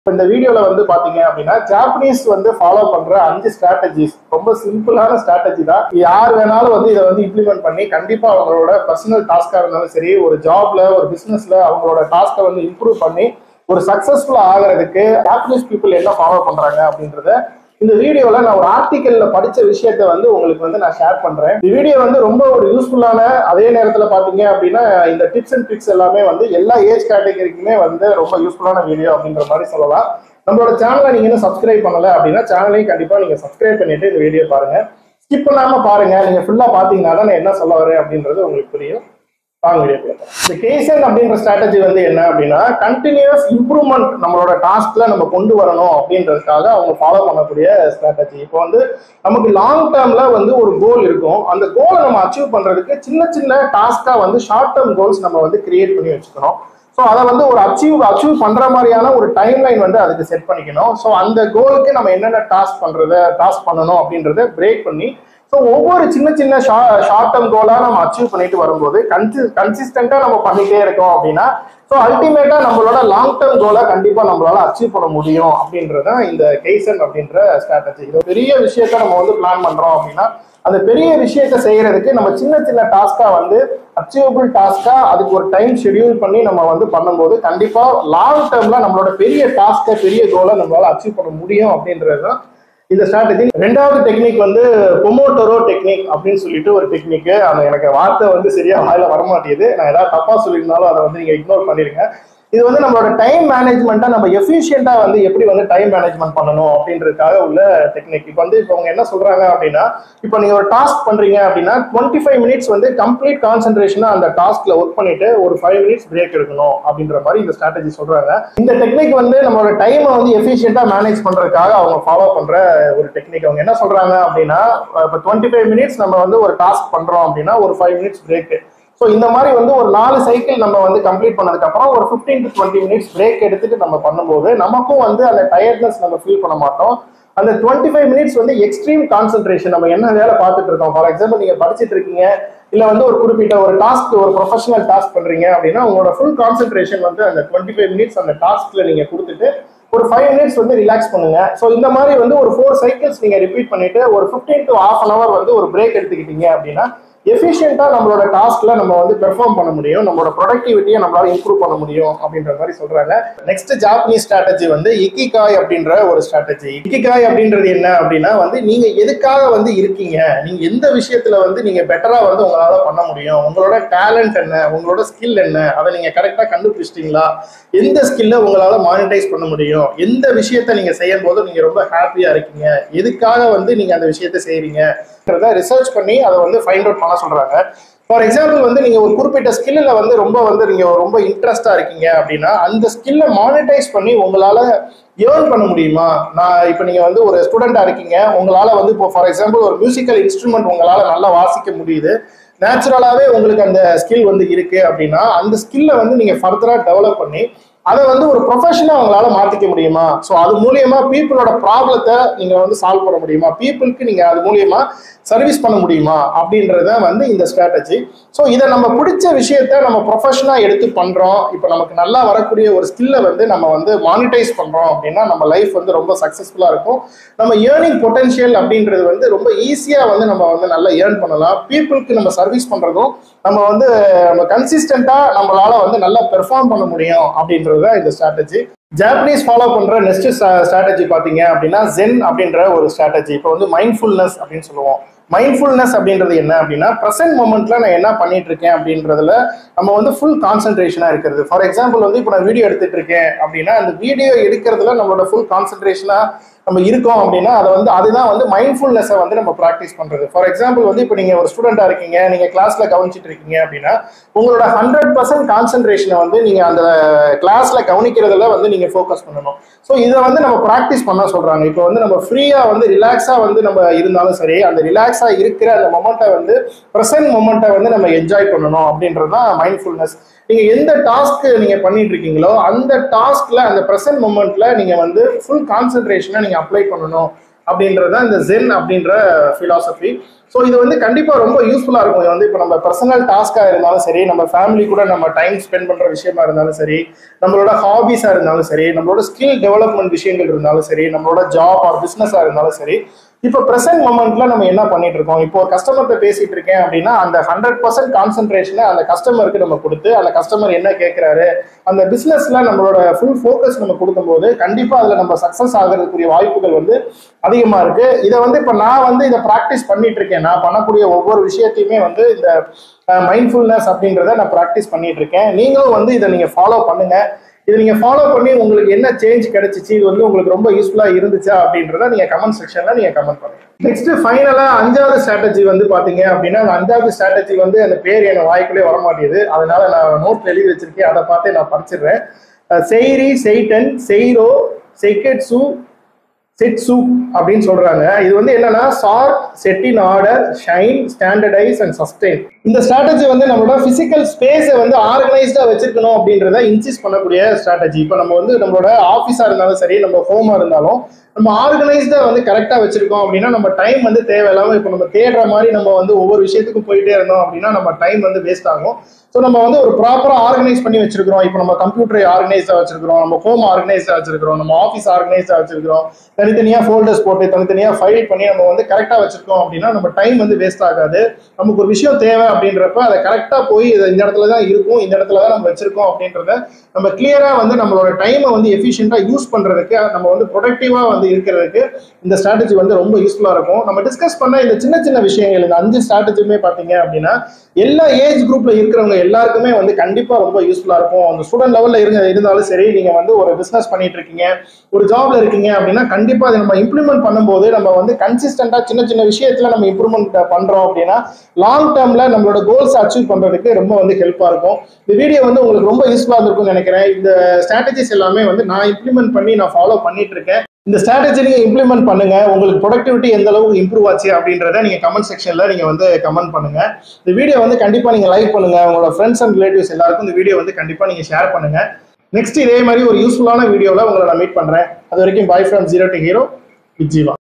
இப்ப இந்த வீடியோல வந்து பாத்தீங்க அப்படின்னா ஜாப்பனீஸ் வந்து ஃபாலோ பண்ற அஞ்சு ஸ்ட்ராட்டஜிஸ் ரொம்ப சிம்பிளான ஸ்ட்ராட்டஜி தான் யார் வேணாலும் வந்து இதை வந்து இம்ப்ளிமெண்ட் பண்ணி கண்டிப்பா அவங்களோட பர்சனல் டாஸ்கா இருந்தாலும் சரி ஒரு ஜாப்ல ஒரு பிசினஸ்ல அவங்களோட டாஸ்கை வந்து இம்ப்ரூவ் பண்ணி ஒரு சக்சஸ்ஃபுல்லா ஆகிறதுக்கு ஜாப்பனீஸ் பீப்புள் என்ன ஃபாலோ பண்றாங்க அப்படின்றத இந்த வீடியோல நான் ஒரு ஆர்டிக்கல்ல படிச்ச விஷயத்த வந்து உங்களுக்கு வந்து நான் ஷேர் பண்றேன் இந்த வீடியோ வந்து ரொம்ப ஒரு யூஸ்ஃபுல்லான அதே நேரத்துல பாத்தீங்க அப்படின்னா இந்த டிப்ஸ் அண்ட் ட்ரிக்ஸ் எல்லாமே வந்து எல்லா ஏஜ் கேட்டகரிக்குமே வந்து ரொம்ப யூஸ்ஃபுல்லான வீடியோ அப்படின்ற மாதிரி சொல்லலாம் நம்மளோட சேனலை நீங்க இன்னும் சப்ஸ்கிரைப் பண்ணல அப்படின்னா சேனலையும் கண்டிப்பா நீங்க சப்ஸ்கிரைப் பண்ணிட்டு இந்த வீடியோ பாருங்க ஸ்கிப் பண்ணாம பாருங்க நீங்க ஃபுல்லா பாத்தீங்கன்னா தான் நான் என்ன சொல்ல வரேன் அப்படின்றது உங்களுக்கு புரியும் வாங்க வீடியோ போயிடலாம். இந்த கேசன் அப்படின்ற ஸ்ட்ராட்டஜி வந்து என்ன அப்படின்னா கண்டினியூஸ் இம்ப்ரூவ்மெண்ட் நம்மளோட டாஸ்க்ல நம்ம கொண்டு வரணும் அப்படின்றதுக்காக அவங்க ஃபாலோ பண்ணக்கூடிய ஸ்ட்ராட்டஜி இப்போ வந்து நமக்கு லாங் டேர்ம்ல வந்து ஒரு கோல் இருக்கும் அந்த கோலை நம்ம அச்சீவ் பண்றதுக்கு சின்ன சின்ன டாஸ்கா வந்து ஷார்ட் டேர்ம் கோல்ஸ் நம்ம வந்து கிரியேட் பண்ணி வச்சுக்கணும் ஸோ அதை வந்து ஒரு அச்சீவ் அச்சீவ் பண்ற மாதிரியான ஒரு டைம் லைன் வந்து அதுக்கு செட் பண்ணிக்கணும் ஸோ அந்த கோலுக்கு நம்ம என்னென்ன டாஸ்க் பண்றத டாஸ்க் பண்ணணும் அப்படின்றத பிரேக் பண்ணி ஸோ ஒவ்வொரு சின்ன சின்ன ஷார்ட் டேர்ம் கோலா நம்ம அச்சீவ் பண்ணிட்டு வரும்போது கன்சி கன்சிஸ்டண்டா நம்ம பண்ணிட்டே இருக்கோம் அப்படின்னா ஸோ அல்டிமேட்டா நம்மளோட லாங் டேர்ம் கோலை கண்டிப்பா நம்மளால அச்சீவ் பண்ண முடியும் அப்படின்றத இந்த கெய்சன் அப்படின்ற ஸ்ட்ராட்டஜி இது பெரிய விஷயத்த நம்ம வந்து பிளான் பண்றோம் அப்படின்னா அந்த பெரிய விஷயத்த செய்யறதுக்கு நம்ம சின்ன சின்ன டாஸ்கா வந்து அச்சீவபிள் டாஸ்கா அதுக்கு ஒரு டைம் ஷெடியூல் பண்ணி நம்ம வந்து பண்ணும்போது கண்டிப்பா லாங் டேர்ம்ல நம்மளோட பெரிய டாஸ்கை பெரிய கோலை நம்மளால அச்சீவ் பண்ண முடியும் அப்படின்றது தான் இந்த ஸ்ட்ராட்டஜி ரெண்டாவது டெக்னிக் வந்து பொமோட்டோரோ டெக்னிக் அப்படின்னு சொல்லிட்டு ஒரு டெக்னிக் அந்த எனக்கு வார்த்தை வந்து சரியா வாயில வரமாட்டேங்குது நான் ஏதாவது தப்பா சொல்லியிருந்தாலும் அதை வந்து நீங்க இக்னோர் பண்ணிருங்க இது வந்து நம்மளோட டைம் மேனேஜ்மெண்ட்டை நம்ம எஃபிஷியண்டா வந்து எப்படி வந்து டைம் மேனேஜ்மெண்ட் பண்ணணும் அப்படின்றதுக்காக உள்ள டெக்னிக் இப்போ வந்து இப்போ அவங்க என்ன சொல்றாங்க அப்படின்னா இப்போ நீங்க ஒரு டாஸ்க் பண்றீங்க அப்படின்னா டுவெண்ட்டி ஃபைவ் மினிட்ஸ் வந்து கம்ப்ளீட் கான்சென்ட்ரேஷனா அந்த டாஸ்க்ல ஒர்க் பண்ணிட்டு ஒரு ஃபைவ் மினிட்ஸ் பிரேக் எடுக்கணும் அப்படின்ற மாதிரி இந்த ஸ்ட்ராட்டஜி சொல்றாங்க இந்த டெக்னிக் வந்து நம்மளோட டைமை வந்து எஃபிஷியண்டா மேனேஜ் பண்றதுக்காக அவங்க ஃபாலோ பண்ற ஒரு டெக்னிக் அவங்க என்ன சொல்றாங்க அப்படின்னா இப்போ டுவெண்ட்டி ஃபைவ் மினிட்ஸ் நம்ம வந்து ஒரு டாஸ்க் பண்றோம் அப்படின்னா ஒரு ஃபைவ் மினிட்ஸ் பிரேக் ஸோ இந்த மாதிரி வந்து ஒரு நாலு சைக்கிள் நம்ம வந்து கம்ப்ளீட் பண்ணதுக்கு அப்புறம் ஒரு fifteen to twenty minutes break எடுத்துட்டு நம்ம பண்ணும்போது நமக்கும் வந்து அந்த டயர்ட்னஸ் நம்ம ஃபீல் பண்ண மாட்டோம் அந்த டுவெண்ட்டி ஃபைவ் மினிட்ஸ் வந்து எக்ஸ்ட்ரீம் கான்சென்ட்ரேஷன் நம்ம என்ன வேலை பார்த்துட்டு இருக்கோம் ஃபார் எக்ஸாம்பிள் நீங்க படிச்சிட்டு இருக்கீங்க இல்ல வந்து ஒரு குறிப்பிட்ட ஒரு டாஸ்க் ஒரு ப்ரொஃபஷனல் டாஸ்க் பண்றீங்க அப்படின்னா உங்களோட ஃபுல் கான்சென்ட்ரேஷன் வந்து அந்த டுவெண்ட்டி ஃபைவ் மினிட்ஸ் அந்த டாஸ்க்ல நீங்க கொடுத்துட்டு ஒரு ஃபைவ் மினிட்ஸ் வந்து ரிலாக்ஸ் பண்ணுங்க ஸோ இந்த மாதிரி வந்து ஒரு ஃபோர் சைக்கிள்ஸ் நீங்க ரிப்பீட் பண்ணிட்டு ஒரு fifteen to half an hour வந்து ஒரு பிரேக் எடுத்துக்கிட்டீங்க அப்படின்னா எஃபிஷியண்டா நம்மளோட டாஸ்க்ல நம்ம வந்து பெர்ஃபார்ம் பண்ண முடியும் நம்மளோட ப்ரொடக்டிவிட்டியை நம்மளால இம்ப்ரூவ் பண்ண முடியும் அப்படின்ற மாதிரி சொல்றாங்க நெக்ஸ்ட் ஜாப்பனீஸ் ஸ்ட்ராட்டஜி வந்து இக்கிகாய் அப்படின்ற ஒரு ஸ்ட்ராட்டஜி இக்கிகாய் அப்படின்றது என்ன அப்படின்னா வந்து நீங்க எதுக்காக வந்து இருக்கீங்க நீங்க எந்த விஷயத்துல வந்து நீங்க பெட்டரா வந்து உங்களால பண்ண முடியும் உங்களோட டேலண்ட் என்ன உங்களோட ஸ்கில் என்ன அதை நீங்க கரெக்டா கண்டுபிடிச்சிட்டீங்களா எந்த ஸ்கில்ல உங்களால மானிட்டைஸ் பண்ண முடியும் எந்த விஷயத்த நீங்க செய்யும் போது நீங்க ரொம்ப ஹாப்பியா இருக்கீங்க எதுக்காக வந்து நீங்க அந்த விஷயத்த செய்றீங்க ரிசர்ச் பண்ணி அதை வந்து ஃபைண்ட் அவுட் பண்ண சொல்றாங்க ஃபார் எக்ஸாம்பிள் வந்து நீங்க ஒரு குறிப்பிட்ட ஸ்கில்ல வந்து ரொம்ப வந்து நீங்க ரொம்ப இன்ட்ரெஸ்டா இருக்கீங்க அப்படின்னா அந்த ஸ்கில்லை மானிட்டைஸ் பண்ணி உங்களால ஏர்ன் பண்ண முடியுமா நான் இப்போ நீங்க வந்து ஒரு ஸ்டூடெண்டா இருக்கீங்க உங்களால வந்து இப்போ ஃபார் எக்ஸாம்பிள் ஒரு மியூசிக்கல் இன்ஸ்ட்ருமெண்ட் உங்களால நல்லா வாசிக்க முடியுது நேச்சுரலாவே உங்களுக்கு அந்த ஸ்கில் வந்து இருக்கு அப்படின்னா அந்த ஸ்கில்லை வந்து நீங்க ஃபர்தரா டெவலப் பண்ணி அதை வந்து ஒரு ப்ரொஃபஷனா அவங்களால மாத்திக்க முடியுமா ஸோ அது மூலியமா பீப்புளோட ப்ராப்ளத்தை நீங்க வந்து சால்வ் பண்ண முடியுமா பீப்புளுக்கு நீங்க அது மூலியமா சர்வீஸ் பண்ண முடியுமா அப்படின்றத வந்து இந்த ஸ்ட்ராட்டஜி ஸோ இதை நம்ம பிடிச்ச விஷயத்த நம்ம ப்ரொஃபஷனா எடுத்து பண்றோம் இப்போ நமக்கு நல்லா வரக்கூடிய ஒரு ஸ்கில்லை வந்து நம்ம வந்து மானிட்டைஸ் பண்றோம் அப்படின்னா நம்ம லைஃப் வந்து ரொம்ப சக்சஸ்ஃபுல்லா இருக்கும் நம்ம ஏர்னிங் பொட்டன்ஷியல் அப்படின்றது வந்து ரொம்ப ஈஸியா வந்து நம்ம வந்து நல்லா ஏர்ன் பண்ணலாம் பீப்புளுக்கு நம்ம சர்வீஸ் பண்றதும் நம்ம வந்து நம்ம கன்சிஸ்டண்டா நம்மளால வந்து நல்லா பெர்ஃபார்ம் பண்ண முடியும் அப்படின்றது தான் இந்த ஸ்ட்ராட்டஜி ஜாப்பனீஸ் ஃபாலோ பண்ற நெக்ஸ்ட் ஸ்ட்ராட்டஜி பாத்தீங்க அப்படின்னா ஜென் அப்படின்ற ஒரு ஸ்ட்ராட்டஜி இப்போ வந்து மைண்ட்ஃபுல்னஸ் அப்படின்னு சொல்லுவோம் மைண்ட்ஃபுல்னஸ் அப்படின்றது என்ன அப்படின்னா ப்ரெசென்ட் மூமெண்ட்ல நான் என்ன பண்ணிட்டு இருக்கேன் அப்படின்றதுல நம்ம வந்து ஃபுல் கான்சென்ட்ரேஷனா இருக்கிறது ஃபார் எக்ஸாம்பிள் வந்து இப்போ நான் வீடியோ எடுத்துட்டு இருக்கேன் அப்படின்னா அந்த வீடியோ எடுக்கிறதுல நம்மளோட ஃபுல் கான்சென்ட்ரேஷனா நம்ம இருக்கோம் அப்படின்னா அதை வந்து அதுதான் வந்து மைண்ட்ஃபுல்னஸை வந்து நம்ம ப்ராக்டிஸ் பண்றது ஃபார் எக்ஸாம்பிள் வந்து இப்போ நீங்க ஒரு ஸ்டூடெண்டா இருக்கீங்க நீங்க கிளாஸ்ல கவனிச்சிட்டு இருக்கீங்க அப்படின்னா உங்களோட ஹண்ட்ரட் பர்சன்ட் கான்சென்ட்ரேஷனை வந்து நீங்க அந்த கிளாஸ்ல கவனிக்கிறதுல வந்து நீங்க ஃபோக்கஸ் பண்ணணும் ஸோ இதை வந்து நம்ம ப்ராக்டிஸ் பண்ண சொல்றாங்க இப்போ வந்து நம்ம ஃப்ரீயா வந்து ரிலாக்ஸா வந்து நம்ம இருந்தாலும் சரி அந்த ரிலாக்ஸா இருக்கிற அந்த மொமெண்ட்டை வந்து ப்ரெசன்ட் மொமெண்ட்டை வந்து நம்ம என்ஜாய் பண்ணணும் அப்படின்றது தான் மைண்ட்ஃபுல்னஸ் நீங்க எந்த டாஸ்க் நீங்க பண்ணிட்டு இருக்கீங்களோ அந்த டாஸ்க்ல அந்த ப்ரெசன்ட் மொமெண்ட்ல நீங்க வந்து ஃபுல் கான்சென்ட்ரேஷனை நீங்க அப்ளை பண்ணணும் அப்படின்றது தான் இந்த ஜென் அப்படின்ற ஃபிலாசபி ஸோ இது வந்து கண்டிப்பா ரொம்ப யூஸ்ஃபுல்லா இருக்கும் இது வந்து இப்போ நம்ம பர்சனல் டாஸ்கா இருந்தாலும் சரி நம்ம ஃபேமிலி கூட நம்ம டைம் ஸ்பெண்ட் பண்ற விஷயமா இருந்தாலும் சரி நம்மளோட ஹாபிஸா இருந்தாலும் சரி நம்மளோட ஸ்கில் டெவலப்மெண்ட் விஷயங்கள் இருந்தாலும் சரி நம்மளோட ஜாப் ஆர் பிசினஸா இருந்தாலும் சரி இப்போ ப்ரெசென்ட் மொமெண்ட்ல நம்ம என்ன பண்ணிட்டு இருக்கோம் இப்போ ஒரு கஸ்டமர்கிட்ட பேசிட்டு இருக்கேன் அப்படின்னா அந்த ஹண்ட்ரட் பர்சன்ட் கான்சென்ட்ரேஷனை அந்த கஸ்டமருக்கு நம்ம கொடுத்து அந்த கஸ்டமர் என்ன கேட்கிறாரு அந்த பிசினஸ்ல நம்மளோட ஃபுல் ஃபோக்கஸ் நம்ம கொடுக்கும்போது கண்டிப்பா அதுல நம்ம சக்சஸ் ஆகிறதுக்குரிய வாய்ப்புகள் வந்து அதிகமா இருக்கு இதை வந்து இப்போ நான் வந்து இதை ப்ராக்டிஸ் பண்ணிட்டு இருக்கேன் நான் பண்ணக்கூடிய ஒவ்வொரு விஷயத்தையுமே வந்து இந்த மைண்ட்ஃபுல்னஸ் அப்படின்றத நான் ப்ராக்டிஸ் பண்ணிட்டு இருக்கேன் நீங்களும் வந்து இதை நீங்க ஃபாலோ பண்ணுங்க இதை நீங்க ஃபாலோ பண்ணி உங்களுக்கு என்ன சேஞ்ச் கிடைச்சிச்சு இது வந்து உங்களுக்கு ரொம்ப யூஸ்ஃபுல்லா இருந்துச்சா அப்படின்றத நீங்க கமெண்ட் செக்ஷன்ல நீங்க கமெண்ட் பண்ணுங்க நெக்ஸ்ட் ஃபைனலா அஞ்சாவது ஸ்ட்ராட்டஜி வந்து பாத்தீங்க அப்படின்னா அந்த அஞ்சாவது ஸ்ட்ராட்டஜி வந்து அந்த பேர் என் வாய்க்குள்ளே வர மாட்டேங்குது அதனால நான் நோட் எழுதி வச்சிருக்கேன் அதை பார்த்து நான் படிச்சிடுறேன் அஹ் செய்ரி செய்டன் செய்ரோ செக்கெட்சு செட் சூப் அப்படின்னு சொல்றாங்க இது வந்து என்னன்னா sort set in order shine standardise and sustain இந்த ஸ்ட்ராட்டஜி வந்து நம்மளோட பிசிக்கல் ஸ்பேஸை வந்து ஆர்கனைஸ்டா வச்சிருக்கணும் அப்படின்றத இன்சிஸ்ட் பண்ணக்கூடிய ஸ்ட்ராட்டஜி இப்போ நம்ம வந்து நம்மளோட ஆஃபீஸா இருந்தாலும் சரி நம்ம ஹோமா இருந்தாலும் நம்ம ஆர்கனைஸ்டா வந்து கரெக்டா வச்சிருக்கோம் அப்படின்னா நம்ம டைம் வந்து தேவையில்லாம இப்போ நம்ம தேடுற மாதிரி நம்ம வந்து ஒவ்வொரு விஷயத்துக்கும் போயிட்டே இருந்தோம் அப்படின்னா நம்ம டைம் வந்து வேஸ்ட் ஆகும் ஸோ நம்ம வந்து ஒரு ப்ராப்பரா ஆர்கனைஸ் பண்ணி வச்சிருக்கிறோம் இப்போ நம்ம கம்ப்யூட்டரை ஆர்கனைஸா வச்சிருக்கிறோம் நம்ம ஹோம் ஆர்கனைஸா வச்சிருக்கிறோம் நம்ம ஆஃபீஸ் ஆர்கனைஸா வச்சிருக்கிறோம் தனித்தனியா ஃபோல்டர்ஸ் போட்டு தனித்தனியா ஃபைல் பண்ணி நம்ம வந்து கரெக்டா வச்சிருக்கோம் அப்படின்னா நம்ம டைம் வந்து வேஸ்ட் ஆகாது நமக்கு ஒரு விஷயம் தேவை அப்படின்றப்ப அதை கரெக்டா போய் இது இந்த இடத்துல தான் இருக்கும் இந்த இடத்துல தான் நம்ம வச்சிருக்கோம் அப்படின்றத நம்ம கிளியரா வந்து நம்மளோட டைமை வந்து எஃபிஷியண்டா யூஸ் பண்றதுக்கு நம்ம வந்து ப்ரொடக்டிவா வந்து இருக்கிறதுக்கு இந்த ஸ்ட்ராட்டஜி வந்து ரொம்ப யூஸ்ஃபுல்லா இருக்கும் நம்ம டிஸ்கஸ் பண்ண இந்த சின்ன சின்ன விஷயங்கள் இந்த அஞ்சு ஸ்ட்ராட்டஜியுமே பாத்தீங்க அப்படின்னா எல்லா ஏஜ் குரூப்ல இருக்கிறவங்க எல்லாருக்குமே வந்து கண்டிப்பா ரொம்ப யூஸ்ஃபுல்லா இருக்கும் அந்த ஸ்டூடெண்ட் லெவல்ல இருங்க இருந்தாலும் சரி நீங்க வந்து ஒரு பிசினஸ் பண்ணிட்டு இருக்கீங்க ஒரு ஜாப்ல இருக்கீங்க அப்படின்னா கண்டிப்பா அதை நம்ம இம்ப்ளிமெண்ட் பண்ணும்போது நம்ம வந்து கன்சிஸ்டண்டா சின்ன சின்ன விஷயத்துல நம்ம இம்ப்ரூவ்மெண்ட் பண்றோம் அப்படின்னா லாங் டேர்ம்ல நம்மளோட கோல்ஸ் அச்சீவ் பண்றதுக்கு ரொம்ப வந்து ஹெல்ப்பா இருக்கும் இந்த வீடியோ வந்து உங்களுக்கு ரொம்ப யூஸ்ஃபுல்லா இருந்திருக்கும்னு நினைக்கிறேன் இந்த ஸ்ட்ராட்டஜிஸ் எல்லாமே வந்து நான் இம்ப்ளிமெண்ட் பண்ணி நான் ஃபாலோ பண்ணிட்டு இருக்கேன் இந்த ஸ்ட்ராட்டஜி நீங்க இம்ப்ளிமெண்ட் பண்ணுங்க உங்களுக்கு ப்ரொடக்டிவிட்டி எந்த அளவுக்கு இம்ப்ரூவ் ஆச்சு அப்படின்றத நீங்க கமெண்ட் செக்ஷன்ல நீங்க வந்து கமெண்ட் பண்ணுங்க இந்த வீடியோ வந்து கண்டிப்பா நீங்க லைக் பண்ணுங்க உங்களோட ஃப்ரெண்ட்ஸ் அண்ட் ரிலேட்டிவ்ஸ் எல்லாருக்கும் இந்த வீடியோ வந்து கண்டிப்பா நீங்க ஷேர் பண்ணுங்க நெக்ஸ்ட் இதே மாதிரி ஒரு யூஸ்ஃபுல்லான வீடியோல உங்களை நான் மீட் பண்றேன் அது வரைக்கும் bye from zero to hero with Jeeva